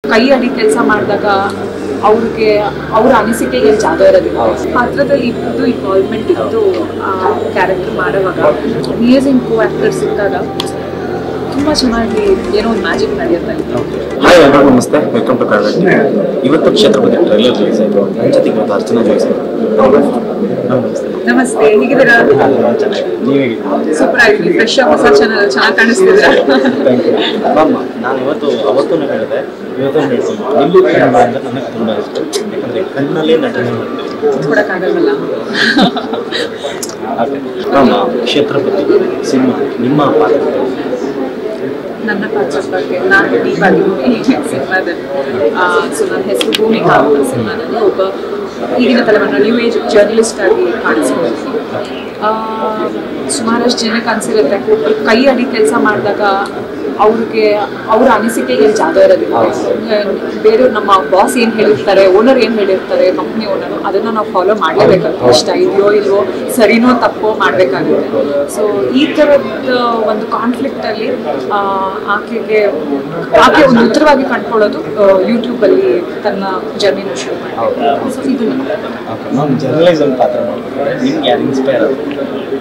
ಕೈ ಅಡಿ ಕೆಲಸ ಮಾಡಿದಾಗ ಅವ್ರಿಗೆ ಅವ್ರ ಅನಿಸಿಕೆಗೆ ಜಾಗ ಇರೋದಿಲ್ಲ ಪಾತ್ರದಲ್ಲಿ ಇದ್ದು ಇನ್ವಾಲ್ವ್ಮೆಂಟ್ ಇದ್ದು ಆ ಕ್ಯಾರೆಕ್ಟರ್ ಮಾಡುವಾಗ ಅಮೇಝಿಂಗ್ ಕೋ ಆ್ಯಕ್ಟರ್ ಸಿಕ್ಕಾಗ ತುಂಬ ಚೆನ್ನಾಗಿ ಏನೋ ಒಂದು ಮ್ಯಾಜಿಕ್ ನಡೆಯುತ್ತೆ ಹಾಯ್ ಎಲ್ಲರಿಗೂ ನಮಸ್ತೆ ವೆಲ್ಕಮ್ ಟು ಕನ್ನಡ ಇವತ್ತು ಕ್ಷೇತ್ರಪತಿ ಟ್ರೈಲರ್ ರಿಲೀಸ್ ಆಯಿತು ನನ್ನ ಜೊತೆಗೆ ಇವತ್ತು ಅರ್ಚನಾ ಜೋಯಿಸ್ ನಮಸ್ತೆ ನಮಸ್ತೆ ಹೇಗಿದ್ದೀರಾ ಚೆನ್ನಾಗಿ ನೀವು ಹೇಗಿದ್ದೀರಾ ಸೂಪರ್ ಆಗಿದ್ರಿ ಫ್ರೆಶ್ ಹೊಸ ಚಾನಲ್ ಚೆನ್ನಾಗಿ ಕಾಣಿಸ್ತಿದ್ದೀರಾ ಥ್ಯಾಂಕ್ ಯು ಮ್ಯಾಮ್ ನಾನು ಇವತ್ತು ಅವತ್ತೂ ಹೇಳಿದೆ ಇವತ್ತು ಹೇಳ್ತೀನಿ ನಿಲ್ಲು ಕನ್ನಡ ಅಂದರೆ ನನಗೆ ತುಂಬ ಇಷ್ಟ ಯಾಕಂದರೆ ಕಣ್ಣಲ್ಲಿ ನಟನೆ ಮಾಡ್ತೀನಿ ಕೊಡೋಕ್ಕಾಗಲ್ವಲ್ಲ ಮ್ಯಾಮ್ ಕ್ಷೇತ್ರಪತಿ ಸಿನಿಮಾ ನಿಮ್ಮ ಪಾತ್ರ ನನ್ನ ಪಾತ್ರದ ಬಗ್ಗೆ ನಾನು ಡೀಪ್ ಆಗಿದ್ದೀನಿ ಈ ಸಿನಿಮಾದಲ್ಲಿ ಸೊ ನನ್ನ ಹೆಸರು ಭೂಮಿಕಾ ಅಂತ ಸಿನಿಮಾದಲ್ಲಿ ಒಬ್ಬ ಈಗಿನ ತಲೆಮಾರಿನ ನ್ಯೂ ಏಜ್ ಜರ್ನಲಿಸ್ಟ್ ಆಗಿ ಕಾಣಿಸ್ಕೊಂಡಿದ್ದೀನಿ ಸುಮಾರಷ್ಟು ಜನಕ್ಕೆ ಅನ್ಸಿರುತ್ತೆ ಒಬ್ರು ಕೈ ಅಡಿ ಕೆಲಸ ಮಾಡಿದಾಗ ಅವ್ರಿಗೆ ಅವ್ರ ಅನಿಸಿಕೆಗೆ ಜಾಗ ಇರೋದಿಲ್ಲ ಬೇರೆಯವ್ರು ನಮ್ಮ ಬಾಸ್ ಏನು ಹೇಳಿರ್ತಾರೆ ಓನರ್ ಏನು ಹೇಳಿರ್ತಾರೆ ಕಂಪ್ನಿ ಓನರ್ ಅದನ್ನು ನಾವು ಫಾಲೋ ಮಾಡಲೇಬೇಕಾಗುತ್ತೆ ಇಷ್ಟ ಇದೆಯೋ ಇಲ್ವೋ ಸರಿನೋ ತಪ್ಪೋ ಮಾಡಬೇಕಾಗುತ್ತೆ ಸೊ ಈ ಥರದ ಒಂದು ಕಾನ್ಫ್ಲಿಕ್ಟಲ್ಲಿ ಆಕೆಗೆ ಆಕೆ ಒಂದು ಉತ್ತರವಾಗಿ ಕಂಡ್ಕೊಳ್ಳೋದು ಯೂಟ್ಯೂಬಲ್ಲಿ ತನ್ನ ಜರ್ನಿನ ಶುರು ಮಾಡಿ ಸೊ ಇದು ಓಕೆ ಮ್ಯಾಮ್ ಜರ್ನಲಿಸಮ್ ಪಾತ್ರ ಮಾಡ್ತಾರೆ ನಿಮ್ಗೆ ಯಾರು ಇನ್ಸ್ಪೈರ್ ಆಗುತ್ತೆ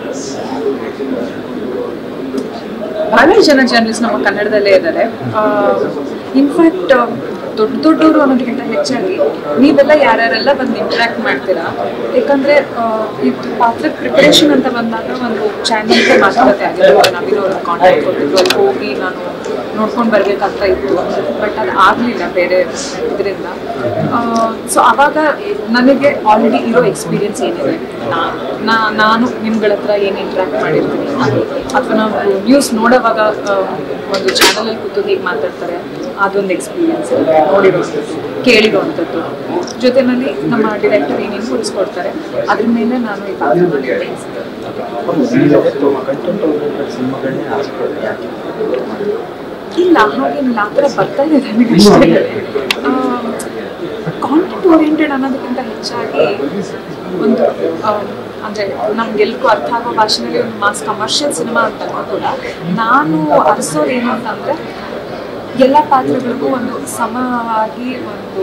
ಬಹಳಷ್ಟು ಜನ ಜರ್ನಲಿಸ್ಟ್ ನಮ್ಮ ಕನ್ನಡದಲ್ಲೇ ಇದ್ದಾರೆ ಇನ್ಫ್ಯಾಕ್ಟ್ ದೊಡ್ಡ ದೊಡ್ಡವರು ಅನ್ನೋದಕ್ಕಿಂತ ಹೆಚ್ಚಾಗಿ ನೀವೆಲ್ಲ ಯಾರ್ಯಾರೆಲ್ಲ ಬಂದು ಇಂಟ್ರ್ಯಾಕ್ಟ್ ಮಾಡ್ತೀರಾ ಯಾಕಂದ್ರೆ ಆ, ಇದು ಪಾತ್ರ ಪ್ರಿಪರೇಷನ್ ಅಂತ ಬಂದಾಗ ಒಂದು ಚಾನೆಲ್ಗೆ ಮಾತುಕತೆ ಆಗಿತ್ತು ನವೀನ್ ಅವರು ಕಾಂಟ್ಯಾಕ್ಟ್ ಕೊಟ್ಟಿದ್ರು ಅಲ್ಲಿ ಹೋಗಿ ನಾನು ನೋಡ್ಕೊಂಡು ಬರ್ಬೇಕಂತ ಇತ್ತು ಬಟ್ ಅದು ಆಗಲಿಲ್ಲ ಬೇರೆ ಇದರಿಂದ ಸೊ ಆವಾಗ ನನಗೆ ಆಲ್ರೆಡಿ ಇರೋ ಎಕ್ಸ್ಪೀರಿಯನ್ಸ್ ಏನಿದೆ ನಾ- ನಾ- ನಾನು ನಿಮ್ಗಳ ಹತ್ರ ಏನು ಇಂಟ್ರ್ಯಾಕ್ಟ್ ಮಾಡಿರ್ತೀನಿ ಅದು ಅಥವಾ ನಾವು ನ್ಯೂಸ್ ನೋಡೋವಾಗ ಆ, ಒಂದು ಚಾನಲಲ್ಲಿ ಕೂತು ಹೇಗೆ ಮಾತಾಡ್ತಾರೆ ಅದೊಂದು ಎಕ್ಸ್ಪೀರಿಯನ್ಸ್ ನೋಡಿರೋವಂಥದ್ದು ಕೇಳಿರೋವಂಥದ್ದು ಜೊತೆಯಲ್ಲಿ ನಮ್ಮ ಡೈರೆಕ್ಟರ್ ಏನೇನು ಕೊಡಿಸ್ಕೊಡ್ತಾರೆ ಅದ್ರ ಮೇಲೆ ನಾನು ಈ ಪಾತ್ರನ ನಿರ್ವಹಿಸ್ತೀನಿ ಕಂಟೆಂಟ್ ಓರಿಯೆಂಟೆಡ್ ಸಿನಿಮಾಗಳನ್ನೇ ಆರಿಸ್ಕೊಳ್ಳಿ ಯಾಕೆ ಇಲ್ಲ ಹಾಗೇನಿಲ್ಲ ಆ ಥರ ಬರ್ತಾ ಇದೆ ನನಗೆ ಅಷ್ಟೇ ಕಾಂಟೆಂಟ್ ಓರಿಯೆಂಟೆಡ್ ಅನ್ನೋದಕ್ಕಿಂತ ಹೆಚ್ಚಾಗಿ ಒಂದು ಆ, ಅಂದ್ರೆ ನಮ್ಗೆಲ್ರಿಗೂ ಅರ್ಥ ಆಗೋ ಭಾಷೆನಲ್ಲಿ ಒಂದು ಮಾಸ್ ಕಮರ್ಷಿಯಲ್ ಸಿನಿಮಾ ಅಂತ ಕೂಡ ನಾನು ಅರ್ಸೋದು ಏನು ಅಂತಂದ್ರೆ ಎಲ್ಲ ಪಾತ್ರಗಳಿಗೂ ಒಂದು ಸಮವಾಗಿ ಒಂದು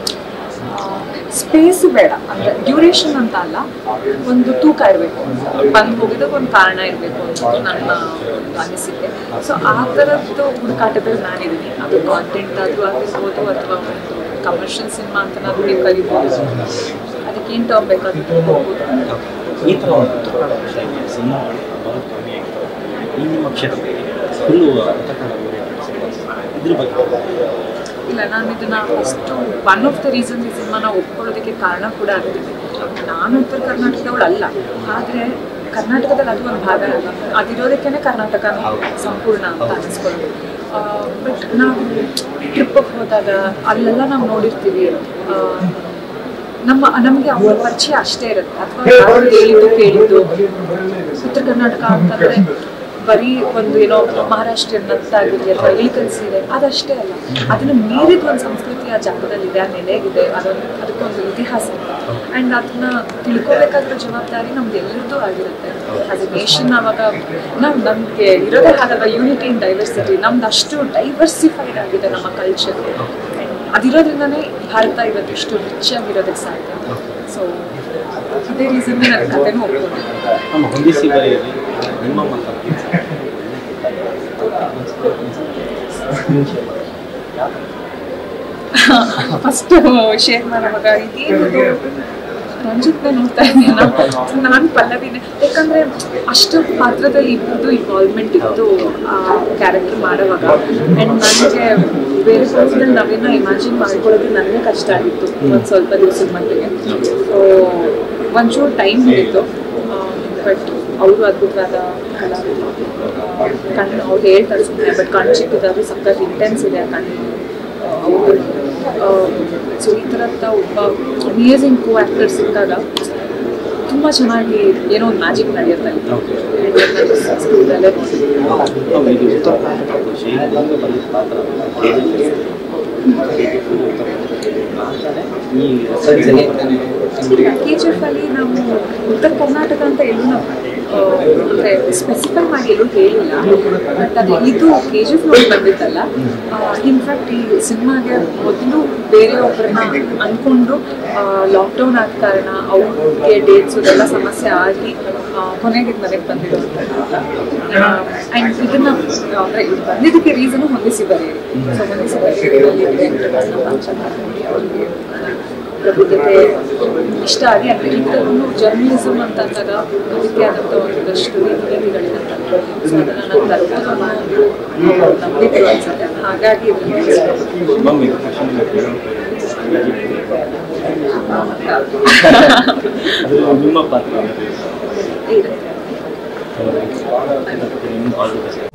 ಸ್ಪೇಸ್ ಬೇಡ ಅಂದ್ರೆ ಡ್ಯೂರೇಷನ್ ಅಂತ ಅಲ್ಲ ಒಂದು ತೂಕ ಇರಬೇಕು ಬಂದು ಹೋಗಿದ್ದಕ್ಕೆ ಒಂದು ಕಾರಣ ಇರಬೇಕು ಅನ್ನೋದು ನನ್ನ ಒಂದು ಅನಿಸಿಕೆ ಸೊ ಆ ಥರದ್ದು ಹುಡುಕಾಟದಲ್ಲಿ ನಾನಿದ್ದೀನಿ ಅದು ಕಾಂಟೆಂಟ್ ಆದರೂ ಆಗಿರ್ಬೋದು ಅಥವಾ ಒಂದು ಕಮರ್ಷಿಯಲ್ ಸಿನಿಮಾ ಅಂತ ನಾವು ನೀವು ಕರಿಬೋದು ಅದಕ್ಕೆ ಏನು ಟರ್ಮ್ ಬೇಕಾದ್ರೂ ಹೋಗ್ಬೋದು ಈ ಥರ ಒಂದು ಉತ್ತರ ಶೈಲಿಯ ಸಿನಿಮಾಗಳು ಬರೋದು ಕಮ್ಮಿ ಆಗ್ತವೆ ಈ ನಿಮ್ಮ ಕ್ಷೇತ್ರದಲ್ಲಿ ಫುಲ್ಲು ಉತ್ತರ ಕನ್ನಡ ಓರಿಯೆಂಟೆಡ್ ಸಿನಿಮಾ ಇದ್ರ ಬಗ್ಗೆ ಇಲ್ಲ ನಾನು ಇದನ್ನ first one of the reasons ಈ ಸಿನಿಮಾನ ಒಪ್ಕೊಳ್ಳೋದಕ್ಕೆ ಕಾರಣ ಕೂಡ ಆಗಿದೆ ನಾನು ಉತ್ತರ ಕರ್ನಾಟಕದವಳು ಅಲ್ಲ ಆದರೆ ಕರ್ನಾಟಕದಲ್ಲಿ ಅದು ಒಂದು ಭಾಗ ಅಲ್ಲ ಅದಿರೋದಕ್ಕೇ ಕರ್ನಾಟಕ ಸಂಪೂರ್ಣ ಅಂತ ಅನಿಸ್ಕೊಳ್ಳೋದು ಬಟ್ ನಾವು ಟ್ರಿಪ್ಪಿಗೆ ಹೋದಾಗ ಅಲ್ಲೆಲ್ಲ ನಾವು ನೋಡಿರ್ತೀವಿ ಆ, ನಮ್ಮ ನಮಗೆ ಅವ್ರ ಪರಿಚಯ ಅಷ್ಟೇ ಇರುತ್ತೆ ಅಥವಾ ಯಾರು ಹೇಳಿದ್ದು ಕೇಳಿದ್ದು ಉತ್ತರ ಕರ್ನಾಟಕ ಅಂತಂದ್ರೆ ಬರೀ ಒಂದು ಏನೋ ಮಹಾರಾಷ್ಟ್ರೀಯನ್ ನತ್ತಾಗಿರಲಿ ಅಥವಾ ಇಳಿಕಲ್ ಸೀರೆ ಅದಷ್ಟೇ ಅಲ್ಲ ಅದನ್ನು ಮೀರಿದ ಒಂದು ಸಂಸ್ಕೃತಿ ಆ ಜಾಗದಲ್ಲಿದೆ ಆ ನೆಲೆಗಿದೆ ಅದೊಂದು ಅದಕ್ಕೊಂದು ಇತಿಹಾಸ ಆ್ಯಂಡ್ ಅದನ್ನ ತಿಳ್ಕೊಬೇಕಾಗಿರೋ ಜವಾಬ್ದಾರಿ ನಮ್ದು ಎಲ್ಲರದ್ದು ಆಗಿರುತ್ತೆ ಆಸ್ ಎ ನೇಷನ್ ಅವಾಗ ನಾವು ನಮಗೆ ಇರೋದೇ ಹಾಗಲ್ಲ ಯೂನಿಟಿ ಇನ್ ಡೈವರ್ಸಿಟಿ ನಮ್ದು ಅಷ್ಟು ಡೈವರ್ಸಿಫೈಡ್ ಆಗಿದೆ ನಮ್ಮ ಕಲ್ಚರ್ ಅದಿರೋದ್ರಿಂದನೇ ಭಾರತ ಇವತ್ತು ಇಷ್ಟು ರಿಚ್ ಆಗಿರೋದಕ್ಕೆ ಸಾಧ್ಯ ಸೊ ಅದೇ ರೀಸನ್ ನನ್ನ ಕಥೆನೂ ಒಪ್ಕೊಂಡಿದ್ದೆ ನಮ್ಮ ಹೊಂದಿಸಿ ಬರೆಯಲ್ಲಿ ನಿಮ್ಮ ಮತ ಫಸ್ಟ್ ಶೇರ್ ಮಾಡುವಾಗ ಇದೇನಿದು ರಂಜಿತ್ನ ನೋಡ್ತಾ ಇದ್ದೀನಿ ನಾನು ಪಲ್ಲವಿನೇ ಯಾಕಂದ್ರೆ ಅಷ್ಟು ಪಾತ್ರದಲ್ಲಿ ಇದ್ದು ಇನ್ವಾಲ್ವ್ಮೆಂಟ್ ಇದ್ದು ಆ ಕ್ಯಾರೆಕ್ಟರ್ ಮಾಡುವಾಗ ಆ್ಯಂಡ್ ನನಗೆ ಬೇರೆ ಪರ್ಸನಲ್ ನಾವೇನೋ ಇಮ್ಯಾಜಿನ್ ಮಾಡ್ಕೊಳ್ಳೋದು ನನಗೆ ಕಷ್ಟ ಆಗಿತ್ತು ಒಂದು ಸ್ವಲ್ಪ ದಿವಸದ ಮಟ್ಟಿಗೆ ಸೊ ಒಂಚೂರು ಟೈಮ್ ಹಿಡಿತು ಬಟ್ ಅವರು ಅದ್ಭುತವಾದ ಕಲಾವಿದರು ಆ, ಕಣ್ಣು ಅವ್ರು ಹೇಳ್ತಾರೆ ಸುಮ್ಮನೆ ಬಟ್ ಕಣ್ಣು ಚಿಕ್ಕದಾದ್ರು ಸಖತ್ ಇಂಟೆನ್ಸ್ ಇದೆ ಆ ಕಣ್ಣು ಅವರು ಸೊ ಈ ಥರದ ಒಬ್ಬ ಅಮೇಝಿಂಗ್ ಕೋ ಆ್ಯಕ್ಟರ್ ಸಿಕ್ಕಾಗ ತುಂಬ ಚೆನ್ನಾಗಿ ಏನೋ ಒಂದು ಮ್ಯಾಜಿಕ್ ನಡೆಯುತ್ತೆ ಸ್ಕೂಲಲ್ಲೇ ನಾವು ಇದು ಉತ್ತರ ಕರ್ನಾಟಕದ ಶೈಲಿಯಿಂದ ಬಂದಿದ್ದ ಪಾತ್ರ ಈ ಕೆ ಜಿ ಎಫ್ ಅಲ್ಲಿ ನಾವು ಉತ್ತರ ಕರ್ನಾಟಕ ಅಂತ ಎಲ್ಲೂ ನಾವು ಅಂದರೆ ಸ್ಪೆಸಿಫೈ ಮಾಡಿ ಎಲ್ಲೂ ಹೇಳಿಲ್ಲ ಬಟ್ ಅದು ಇದು ಕೆ ಜಿ ಎಫ್ ನೋಡಿ ಬಂದಿತ್ತಲ್ಲ ಇನ್ಫ್ಯಾಕ್ಟ್ ಈ ಸಿನಿಮಾಗೆ ಮೊದಲು ಬೇರೆ ಒಬ್ಬರನ್ನ ಅಂದ್ಕೊಂಡು ಲಾಕ್ಡೌನ್ ಆದ ಕಾರಣ ಅವ್ರಿಗೆ ಡೇಟ್ಸ್ ಇದೆಲ್ಲ ಸಮಸ್ಯೆ ಆಗಿ ಆ, ಕೊನೆಗೆ ಇದು ಮನೆಗೆ ಬಂದಿರೋದು ಆ್ಯಂಡ್ ಇದನ್ನ ಅಂದರೆ ಇದು ಬಂದಿದ್ದಕ್ಕೆ ರೀಸನು ಹೊಂದಿಸಿ ಬರೆಯಿರಿ ಸೊ ಹೊಂದಿಸಿ ಬರೆಯಿರಿ ವೆಂಕಟರಮಣ ಪಂಚನಾಥಿ ಅವ್ರಿಗೆ ಪ್ರಬುದ್ಧತೆ ಇಷ್ಟ ಆಗಿ ಅಂದರೆ ಇದರಲ್ಲೂ ಜರ್ನಲಿಸಮ್ ಅಂತ ಅಂದಾಗ ಅದಕ್ಕೆ ಆದಂಥ ಒಂದಷ್ಟು ರೀತಿಗಳಿರುತ್ತೆ ಸೊ ಅದನ್ನು ನಾನು ತರ್ಬೋದು ಅನ್ನೋ ಒಂದು ನಂಬಿಕೆ ಅನ್ಸುತ್ತೆ ಹಾಗಾಗಿ ಇದನ್ನ ಮಮ್ಮಿ ಅದು ನಿಮ್ಮ ಪಾತ್ರ ಇರುತ್ತೆ ಆಲ್ ದಿ ಬೆಸ್ಟ್